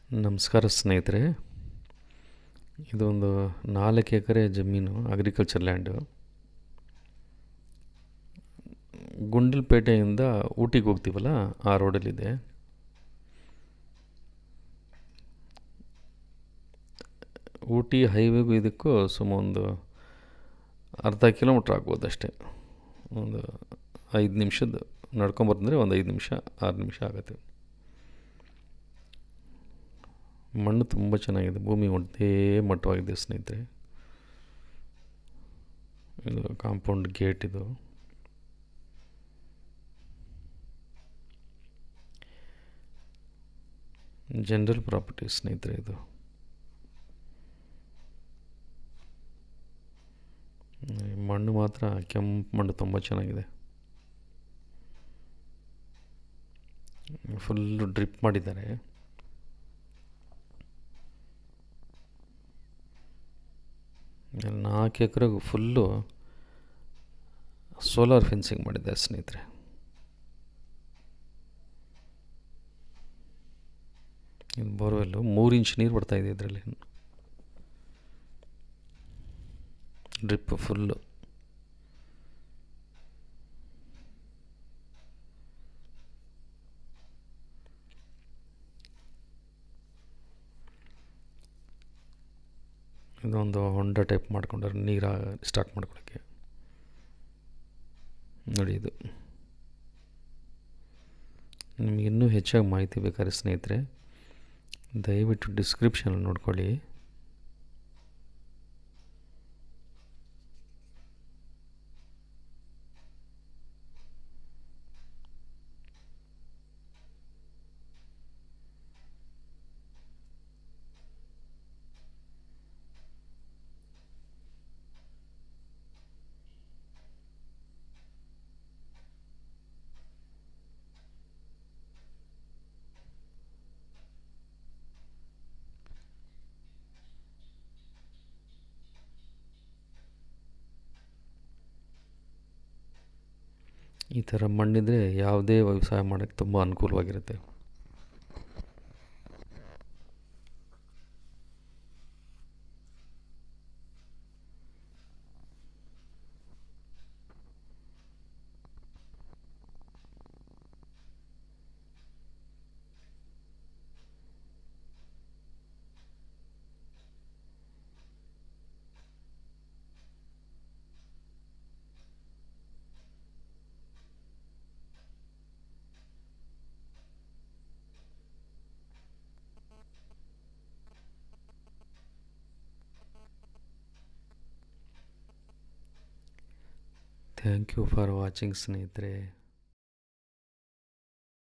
ನಮಸ್ಕಾರ ಸ್ನೇಹಿತರೆ ಇದೊಂದು ನಾಲ್ಕು ಎಕರೆ ಜಮೀನು ಅಗ್ರಿಕಲ್ಚರ್ ಲ್ಯಾಂಡು ಗುಂಡಲ್ಪೇಟೆಯಿಂದ ಊಟಿಗೆ ಹೋಗ್ತೀವಲ್ಲ ಆ ರೋಡಲ್ಲಿದೆ ಊಟಿ ಹೈವೇಗೂ ಇದಕ್ಕೂ ಸುಮಾರು ಒಂದು ಅರ್ಧ ಕಿಲೋಮೀಟ್ರ್ ಆಗ್ಬೋದು ಅಷ್ಟೇ ಒಂದು ಐದು ನಿಮಿಷದ ನಡ್ಕೊಂಬರ್ತಂದರೆ ಒಂದು ಐದು ನಿಮಿಷ ಆರು ನಿಮಿಷ ಆಗುತ್ತೆ ಮಣ್ಣು ತುಂಬ ಚೆನ್ನಾಗಿದೆ ಭೂಮಿ ಒಂದೇ ಮಟ್ಟವಾಗಿದೆ ಸ್ನೇಹಿತರೆ ಇದು ಕಾಂಪೌಂಡ್ ಗೇಟ್ ಇದು ಜನರಲ್ ಪ್ರಾಪರ್ಟಿ ಸ್ನೇಹಿತರೆ ಇದು ಈ ಮಣ್ಣು ಮಾತ್ರ ಕೆಂಪು ಮಣ್ಣು ತುಂಬ ಚೆನ್ನಾಗಿದೆ ಫುಲ್ಲು ಡ್ರಿಪ್ ಮಾಡಿದ್ದಾರೆ ನಾಲ್ಕು ಎಕರೆಗೂ ಫುಲ್ಲು ಸೋಲಾರ್ ಫೆನ್ಸಿಂಗ್ ಮಾಡಿದ್ದಾರೆ ಸ್ನೇಹಿತರೆ ಇದು ಬೋರ್ವೆಲ್ಲು ಮೂರು ಇಂಚ್ ನೀರು ಬರ್ತಾಯಿದೆ ಇದರಲ್ಲಿ ಡ್ರಿಪ್ ಫುಲ್ಲು ಇದೊಂದು ಹೊಂಡ ಟೈಪ್ ಮಾಡ್ಕೊಂಡ್ರೆ ನೀರು ಸ್ಟಾರ್ಟ್ ಮಾಡ್ಕೊಳ್ಳೋಕ್ಕೆ ನೋಡಿ ಇದು ನಿಮ್ಗೆ ಇನ್ನೂ ಹೆಚ್ಚಾಗಿ ಮಾಹಿತಿ ಬೇಕಾದ್ರೆ ಸ್ನೇಹಿತರೆ ದಯವಿಟ್ಟು ಡಿಸ್ಕ್ರಿಪ್ಷನಲ್ಲಿ ನೋಡ್ಕೊಳ್ಳಿ ಈ ಥರ ಮಣ್ಣಿದ್ರೆ ಯಾವುದೇ ವ್ಯವಸಾಯ ಮಾಡೋಕ್ಕೆ ತುಂಬ ಅನುಕೂಲವಾಗಿರುತ್ತೆ ಥ್ಯಾಂಕ್ ಯು ಫಾರ್ ವಾಚಿಂಗ್ ಸ್ನೇಹಿತರೆ